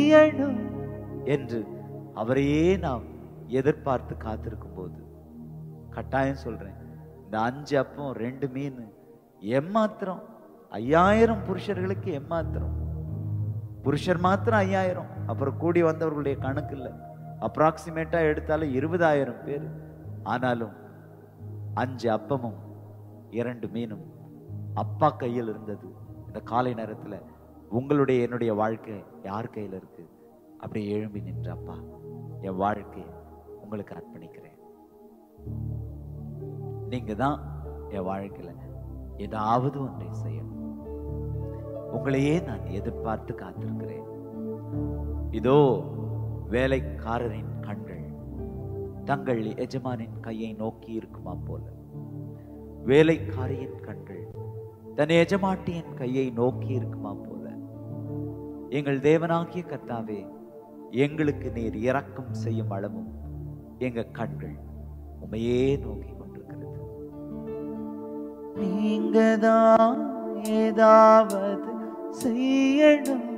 செய்யணும் என்று அவரையே நாம் எதிர்பார்த்து காத்திருக்கும் போது கட்டாயம் சொல்றேன் இந்த அஞ்சு அப்பம் ரெண்டு மீன் எம்மாத்திரம் ஐயாயிரம் புருஷர்களுக்கு எம்மாத்திரம் புருஷர் மாத்திரம் ஐயாயிரம் அப்புறம் கூடி வந்தவர்களுடைய கணக்கு இல்லை அப்ராக்சிமேட்டா எடுத்தாலும் இருபதாயிரம் பேர் ஆனாலும் அஞ்சு அப்பமும் இரண்டு மீனும் அப்பா கையில் இருந்தது இந்த காலை நேரத்துல உங்களுடைய என்னுடைய வாழ்க்கை யார் கையில இருக்கு அப்படியே எழும்பி நின்ற அப்பா என் வாழ்க்கையை உங்களுக்கு அர்ப்பணிக்கிறேன் நீங்க தான் என் வாழ்க்கையில ஏதாவது ஒன்றை செய்யணும் உங்களையே நான் எதிர்பார்த்து காத்திருக்கிறேன் இதோ வேலைக்காரரின் கண்கள் தங்கள் எஜமானின் கையை நோக்கி இருக்குமா போல வேலைக்காரியின் கண்கள் தன் எஜமாட்டியின் கையை நோக்கி இருக்குமா போல எங்கள் தேவனாகிய கர்த்தாவே எங்களுக்கு நீர் இரக்கம் செய்யும் அளவும் எங்க கண்கள் உமையே நோக்கி கொண்டிருக்கிறது நீங்க தான் ஏதாவது செய்யணும்